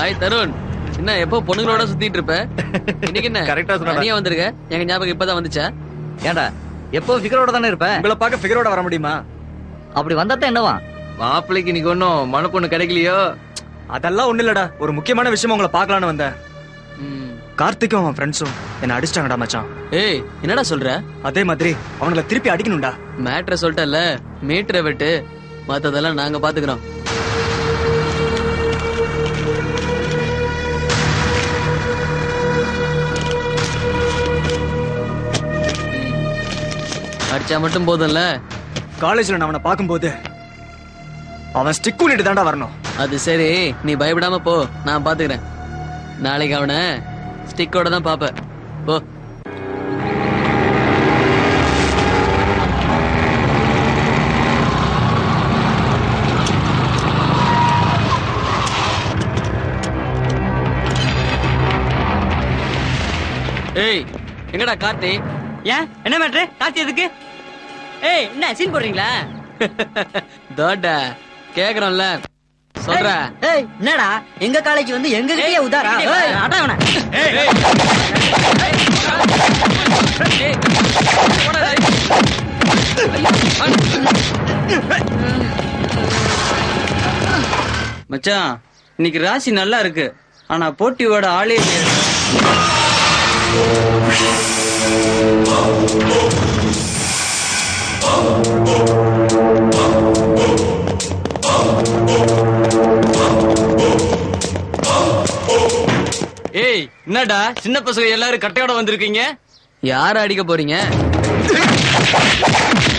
Hi Tarun என்ன எப்போ பொண்ணுங்களோட சுத்திட்டு இருப்ப இன்னைக்கு என்ன Correct ஆ சொன்னடா. தனியா வந்திருக்க எங்க ஞாபகம் இப்பதான் வந்துச்சா ஏன்டா எப்போ ஃபிகரோட தானே இருப்ப உங்களை பார்க்க ஃபிகரோட வர முடியுமா அப்படி வந்தாத்தான் என்னவா மாப்பிள்ளைக்கு இன்னைக்கு ஒன்னும் மன பொண்ணு கிடைக்கலையோ அதெல்லாம் ஒண்ணு இல்லடா ஒரு முக்கியமான விஷயம் உங்களை பார்க்கலான்னு வந்தேன் ம். கார்த்திக்கும் அவன் ஃப்ரெண்ட்ஸும் என்ன அடிச்சிட்டாங்கடா மச்சான் ஏய் என்னடா சொல்ற அதே மாதிரி அவங்கள திருப்பி அடிக்கணும்டா மேட்ரை சொல்லிட்டல மீட்டரை விட்டு மத்ததெல்லாம் நாங்க பாத்துக்கிறோம் ம். அடிச்சா மட்டும் போதும்ல காலேஜ்ல நான் அவனை பார்க்கும்போது அவன் ஸ்டிக் பண்ணிட்டு தான்டா வரணும் அது சரி நீ பயப்படாம போ நான் பாத்துக்கிறேன் நாளைக்கு அவனை ஸ்டிக்கோட தான் பாப்ப போ ஏய் எங்கடா கார்த்தி ஏன் என்ன மேட்ரு கார்த்தி எதுக்கு ஏய் என்ன சீன் போடுறீங்களா தோட்ட கேக்குறோம்ல சொல்ற ஏய் என்னடா எங்க காலேஜ் வந்து எங்க கிட்டயே உதாரா ஏய் அடா இவனை மச்சான் இன்னைக்கு ராசி நல்லா இருக்கு ஆனா போட்டியோட ஆளே இல்லையே. ஏய் என்னடா சின்ன பசங்க எல்லாரும் கட்டையோட வந்திருக்கீங்க யார அடிக்க போறீங்க